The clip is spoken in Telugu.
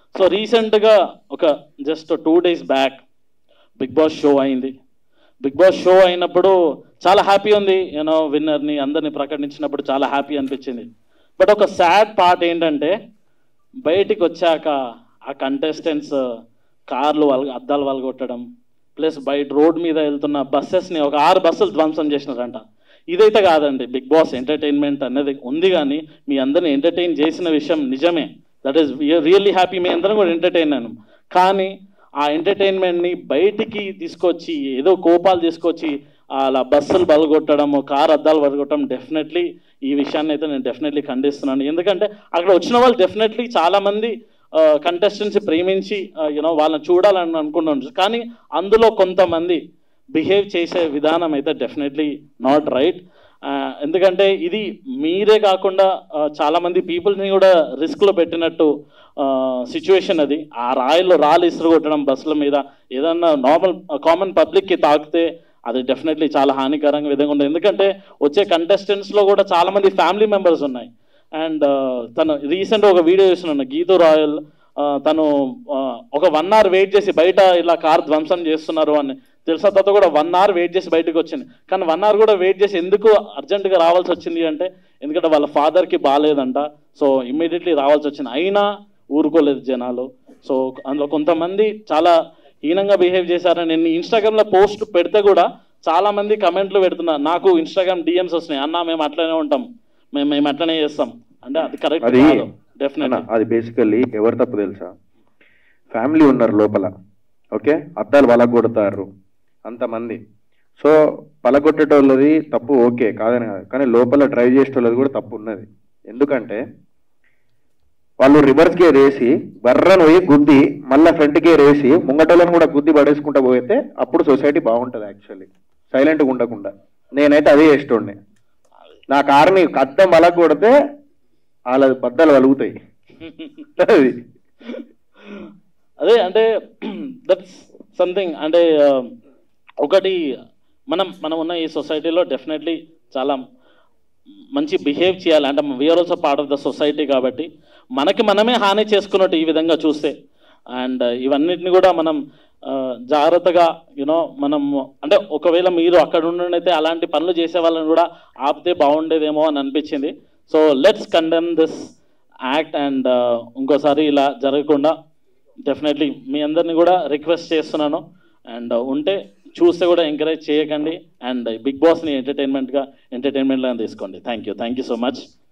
సో రీసెంట్గా ఒక just two days back Bigg Boss show అయింది బిగ్ బాస్ షో అయినప్పుడు చాలా హ్యాపీ ఉంది యూనో విన్నర్ని అందరిని ప్రకటించినప్పుడు చాలా హ్యాపీ అనిపించింది బట్ ఒక సాడ్ పార్ట్ ఏంటంటే బయటికి వచ్చాక ఆ కంటెస్టెంట్స్ కార్లు వాళ్ళ అద్దాలు వాళ్ళగొట్టడం ప్లస్ బయట రోడ్ మీద వెళ్తున్న బస్సెస్ని ఒక ఆరు బస్సులు ధ్వంసం చేసినారంట ఇదైతే కాదండి బిగ్ బాస్ ఎంటర్టైన్మెంట్ అనేది ఉంది కానీ మీ అందరిని ఎంటర్టైన్ చేసిన విషయం నిజమే దట్ ఈస్ రియల్లీ హ్యాపీ మీ అందరం కూడా ఎంటర్టైన్ అయ్యాను కానీ ఆ ఎంటర్టైన్మెంట్ని బయటికి తీసుకొచ్చి ఏదో కోపాలు తీసుకొచ్చి అలా బస్సులు బలగొట్టడం కార్ అద్దాలు బలగొట్టడం డెఫినెట్లీ ఈ విషయాన్ని అయితే నేను డెఫినెట్లీ ఖండిస్తున్నాను ఎందుకంటే అక్కడ వచ్చిన వాళ్ళు డెఫినెట్లీ చాలామంది కంటెస్టెంట్స్ ప్రేమించి యూనో వాళ్ళని చూడాలని అనుకుంటున్నారు కానీ అందులో కొంతమంది బిహేవ్ చేసే విధానం అయితే డెఫినెట్లీ నాట్ రైట్ ఎందుకంటే ఇది మీరే కాకుండా ఆ, చాలా మంది పీపుల్ని కూడా రిస్క్లో పెట్టినట్టు సిచ్యువేషన్ అది ఆ రాయిలో రాళ్ళు ఇసురు కొట్టడం బస్సుల మీద ఏదన్నా నార్మల్ కామన్ పబ్లిక్కి తాకితే అది డెఫినెట్లీ చాలా హానికరంగా విధంగా ఉంటుంది ఎందుకంటే వచ్చే కంటెస్టెంట్స్లో కూడా చాలా మంది ఫ్యామిలీ మెంబర్స్ ఉన్నాయి అండ్ తను రీసెంట్ ఒక వీడియో చూస్తున్నాను గీతూ రాయల్ ఆ, తను ఆ, ఒక వన్ అవర్ వెయిట్ చేసి బయట ఇలా కార్ ధ్వంసం చేస్తున్నారు అని తెలిసిన తర్వాత కూడా వన్ అవర్ వెయిట్ చేసి బయటకు వచ్చింది కానీ వన్ అవర్ కూడా వెయిట్ చేసి ఎందుకు అర్జెంటుగా రావాల్సి వచ్చింది అంటే ఎందుకంటే వాళ్ళ ఫాదర్కి బాగాలేదంట సో ఇమ్మీడియట్లీ రావాల్సి వచ్చింది అయినా ఊరుకోలేదు జనాలు సో అందులో కొంతమంది చాలా హీనంగా బిహేవ్ చేశారని నేను ఇన్స్టాగ్రామ్లో పోస్ట్ పెడితే కూడా చాలా మంది కమెంట్లు పెడుతున్నారు నాకు ఇన్స్టాగ్రామ్ డిఎమ్స్ వస్తున్నాయి అన్న మేము అట్లనే ఉంటాం మేము మేము అట్లనే చేస్తాం అంటే అది కరెక్ట్ అది కాదు డెఫినెట్ అన్న, అది బేసికల్లీ ఎవరు తప్పు తెలుసా ఫ్యామిలీ ఉన్నారు లోపల ఓకే అద్దాలు పలగొడతారు అంతమంది సో పలగొట్టేటోళ్ళది తప్పు ఓకే కాదని కాదు కానీ లోపల డ్రైవ్ చేసేటోళ్ళది కూడా తప్పు ఉన్నది ఎందుకంటే వాళ్ళు రివర్స్ గేర్ వేసి బర్రను పోయి గుద్ది మళ్ళీ ఫ్రంట్ గేర్ వేసి ముంగటోళ్ళని కూడా గుద్ది పడేసుకుంటా పోతే అప్పుడు సొసైటీ బాగుంటుంది యాక్చువల్లీ సైలెంట్గా ఉండకుండా నేనైతే అదే చేస్తుండే నా కారుని అద్దం పలగొడితే వాళ్ళ బద్దలు కలుగుతాయి అది అదే అంటే దట్స్ సంథింగ్ అంటే ఆ, ఒకటి మనం మనం ఉన్న ఈ సొసైటీలో డెఫినెట్లీ చాలా మంచి బిహేవ్ చేయాలి అంటే we are also part of the society కాబట్టి మనకి మనమే హాని చేసుకున్నట్టు ఈ విధంగా చూస్తే అండ్ ఇవన్నిటిని కూడా మనం ఆ, జాగ్రత్తగా యూనో మనం అంటే ఒకవేళ మీరు అక్కడ ఉండనైతే అలాంటి పనులు చేసే వాళ్ళని కూడా ఆపితే బాగుండేదేమో అని అనిపించింది so let's condemn this act and ఇంకోసారి ఇలా జరగకుండా డెఫినెట్లీ మీ అందరిని కూడా రిక్వెస్ట్ చేస్తున్నాను అండ్ ఉంటే చూస్తే కూడా ఎంకరేజ్ చేయకండి అండ్ బిగ్ బాస్ని ఎంటర్టైన్మెంట్గా ఎంటర్టైన్మెంట్గా తీసుకోండి thank you thank you so much